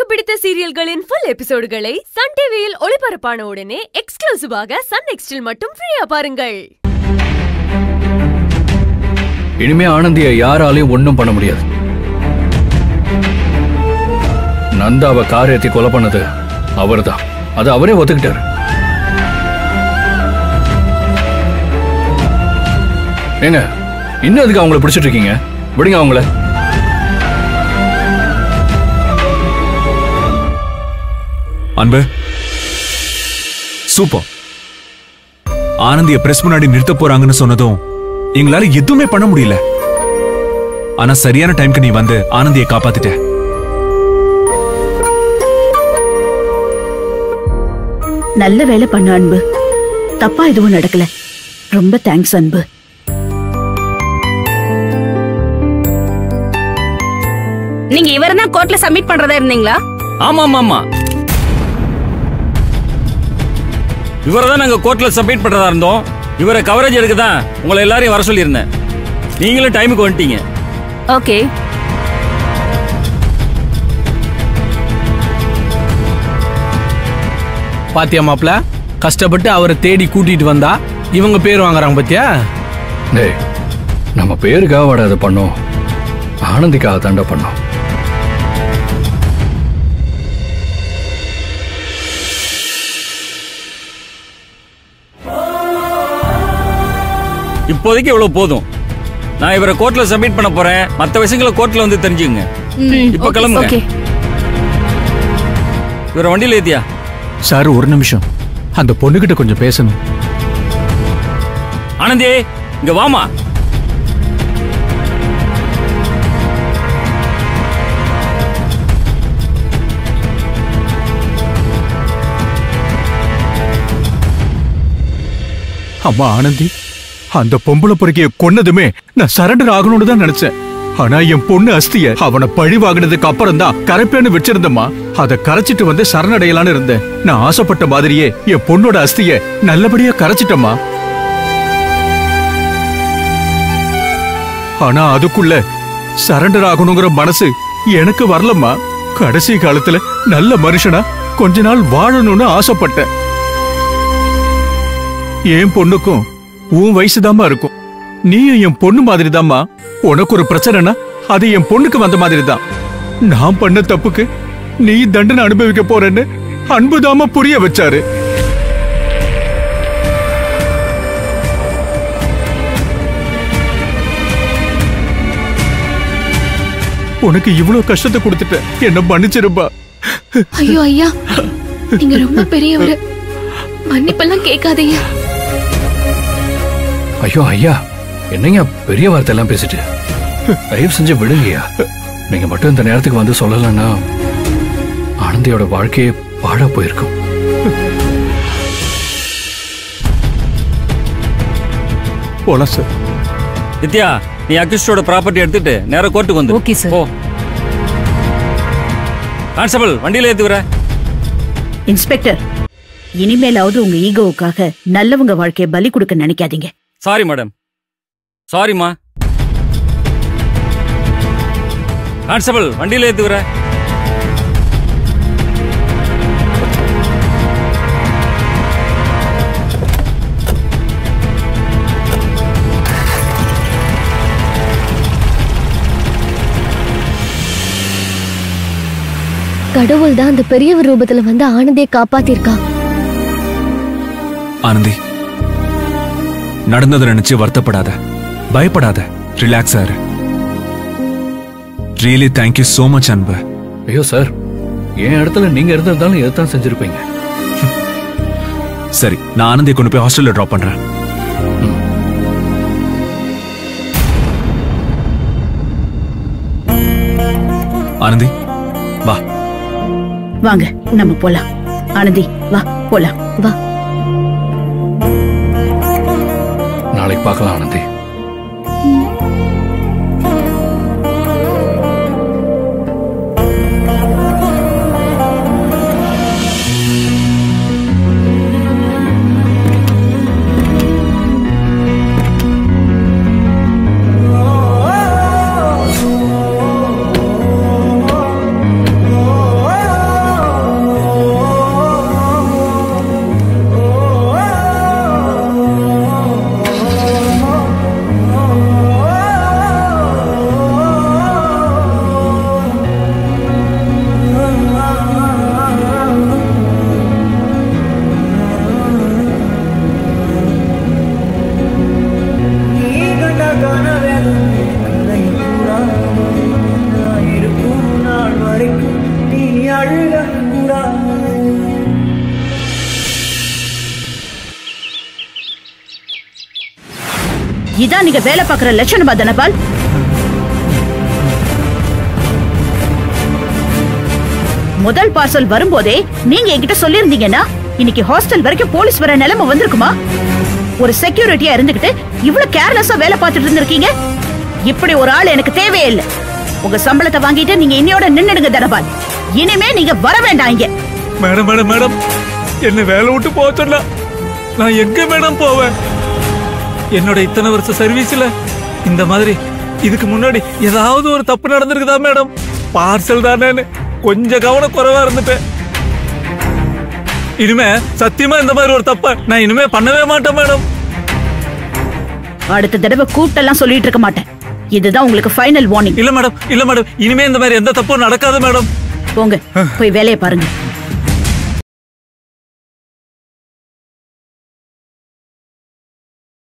பிடித்த சீரியல்களின் full எபிசோடுகளை Sun டிவியில் ஒளிபரப்பான உடனே எக்ஸ்க்ளூசிவாக சன் நெக்ஸ்டில் மட்டும் ஃப்ரீயா பாருங்கள் இனிமே ஆனந்தியை யாராலையும் ஒண்ணும் பண்ண முடியாது நந்தாவை கார் ஏத்தி கொலை பண்ணது அவர்தான் அது அவரே ஒத்துக்கிட்டாரு ஏங்க இன்னும் அதுக்கு அவங்கள பிடிச்சிட்டு இருக்கீங்க விடுங்க அவங்கள அன்பு சூப்பர் ஆனந்திய பிரஸ் முன்னாடி நிறுத்த போறாங்கன்னு சொன்னதும் எங்களால எதுவுமே பண்ண முடியல ஆனா சரியான டைம்க்கு நீ வந்து ஆனந்திய காப்பாத்திட்ட நல்ல வேலை பண்ண அன்பு தப்பா எதுவும் நடக்கல ரொம்ப தேங்க்ஸ் அன்பு நீங்க இவரை தான் கோர்ட்ல சப்மிட் பண்றதா இருந்தீங்களா ஆமா ஆமா ஆமா இவரை தான் நாங்க கோர்ட்ல சப்மிட் பண்றதா இருந்தோம் இவரை கவரேஜ் எடுக்க தான் உங்களை எல்லாரையும் வர சொல்லியிருந்தேன் நீங்களும் டைமுக்கு வந்துட்டீங்க ஓகே பாத்தியா மாப்ள கஷ்டப்பட்டு அவரை தேடி கூட்டிட்டு வந்தா இவங்க பேர் வாங்குறாங்க பாத்தியா டேய் நம்ம பேருக்காக வாட அதை பண்ணோம் ஆனந்திக்காக தாண்டா பண்ணோம் இப்போதைக்கு இவ்வளவு போதும் நான் இவரை கோர்ட்ல சப்மிட் பண்ண போறேன் மத்த விஷயங்களை கோர்ட்ல வந்து தெரிஞ்சுங்க இப்ப கிளம்புங்க ஓகே இவரை வண்டியில ஏத்தியா சார் ஒரு நிமிஷம் அந்த பொண்ணுகிட்ட கொஞ்சம் பேசணும் ஆனந்தி இங்க வாமா அம்மா ஆனந்தி அந்த பொம்பளை பொறுக்கிய கொன்னதுமே நான் சரண்டர் ஆகணும்னு தான் நினைச்சேன் ஆனா என் பொண்ணு அஸ்திய அவனை பழி வாங்கினதுக்கு அப்புறம் தான் கரைப்பேன்னு வச்சிருந்தம்மா அதை கரைச்சிட்டு வந்து சரணடையலான்னு இருந்தேன் நான் ஆசைப்பட்ட மாதிரியே என் பொண்ணோட அஸ்திய நல்லபடியா கரைச்சிட்டம்மா ஆனா அதுக்குள்ள சரண்டர் ஆகணுங்கிற மனசு எனக்கு வரலம்மா கடைசி காலத்துல நல்ல மனுஷனா கொஞ்ச நாள் வாழணும்னு ஆசைப்பட்டேன் என் பொண்ணுக்கும் உன் வயசுதாம்மா இருக்கும் நீயும் என் பொண்ணு மாதிரிதாம்மா உனக்கு ஒரு பிரச்சனைனா அது என் பொண்ணுக்கு வந்த மாதிரி தான் நான் பண்ண தப்புக்கு நீ தண்டனை அனுபவிக்க போறேன்னு அன்புதாம்மா புரிய வச்சாரு உனக்கு இவ்வளவு கஷ்டத்தை கொடுத்துட்டேன் என்ன மன்னிச்சிருப்பா ஐயோ ஐயா நீங்க ரொம்ப பெரியவர் மன்னிப்பெல்லாம் கேட்காதீங்க ஐயோ ஐயா என்னங்க பெரிய வார்த்தை எல்லாம் பேசிட்டு தயவு செஞ்சு விடுங்கய்யா நீங்க மட்டும் இந்த நேரத்துக்கு வந்து சொல்லலைன்னா ஆனந்தியோட வாழ்க்கையே பாழா போயிருக்கும் போலாம் சார் நித்யா நீ அக்யூஸ்டோட ப்ராப்பர்ட்டி எடுத்துட்டு நேரா கோர்ட்டுக்கு வந்து Okay, sir. ஓ கான்ஸ்டபிள் வண்டியில ஏத்தி வர இன்ஸ்பெக்டர் இனிமேலாவது உங்க ஈகோவுக்காக நல்லவங்க வாழ்க்கைய பலி கொடுக்க நினைக்காதீங்க சாரி மேடம் சாரிம்மா கான்ஸ்டபிள் வண்டியில ஏத்தி வர கடவுள் தான் அந்த பெரியவர் ரூபத்துல வந்து ஆனந்தியை காப்பாத்திருக்கா ஆனந்தி நடந்ததை நினைச்சு வருத்தப்படாத பயப்படாத ரிலாக்ஸ் ஆரு ரியலி தேங்க்யூ சோ மச் அன்பு ஐயோ சார் என் இடத்துல நீங்க இருந்திருந்தாலும் இதைத்தான் செஞ்சிருப்பீங்க சரி நான் ஆனந்தியை கொண்டு போய் ஹாஸ்டல்ல ட்ராப் பண்றேன் ஆனந்தி வா வாங்க நம்ம போலாம் ஆனந்தி வா போலாம் வா நாளைக்கு பார்க்கலாம் ஆனந்தி Oh இதான் நீங்க வேலை பார்க்குற லட்சணமா தனபால் முதல் பார்சல் வரும்போதே நீங்க என்கிட்ட சொல்லியிருந்தீங்கன்னா இன்னைக்கு ஹாஸ்டல் வரைக்கும் போலீஸ் வர நிலைமை வந்திருக்குமா ஒரு செக்யூரிட்டியா இருந்துகிட்டு இவ்வளவு கேர்லெஸ்ஸா வேலை பார்த்துட்டு இருந்திருக்கீங்க இப்படி ஒரு ஆள் எனக்கு தேவையே இல்லை உங்க சம்பளத்தை வாங்கிட்டு நீங்க இன்னையோட நின்னுடுங்க தனபால் இனிமே நீங்க வர வேண்டாம் இங்க மேடம் மேடம் மேடம் என்ன வேலை விட்டு போக சொன்னா நான் எங்க மேடம் போவேன் என்னோட இத்தனை வருஷ சர்வீஸ்ல இந்த மாதிரி இதுக்கு முன்னாடி ஏதாவது ஒரு தப்பு நடந்திருக்குதா மேடம் பார்சல் தானேன்னு கொஞ்சம் கவனம் குறைவா இருந்துட்டேன் இனிமே சத்தியமா இந்த மாதிரி ஒரு தப்ப நான் இனிமே பண்ணவே மாட்டேன் மேடம் அடுத்த தடவை கூட்டெல்லாம் சொல்லிட்டு இருக்க மாட்டேன் இதுதான் உங்களுக்கு ஃபைனல் வார்னிங் இல்ல மேடம் இல்ல மேடம் இனிமே இந்த மாதிரி எந்த தப்பும் நடக்காது மேடம் போங்க போய் வேலையை பாருங்க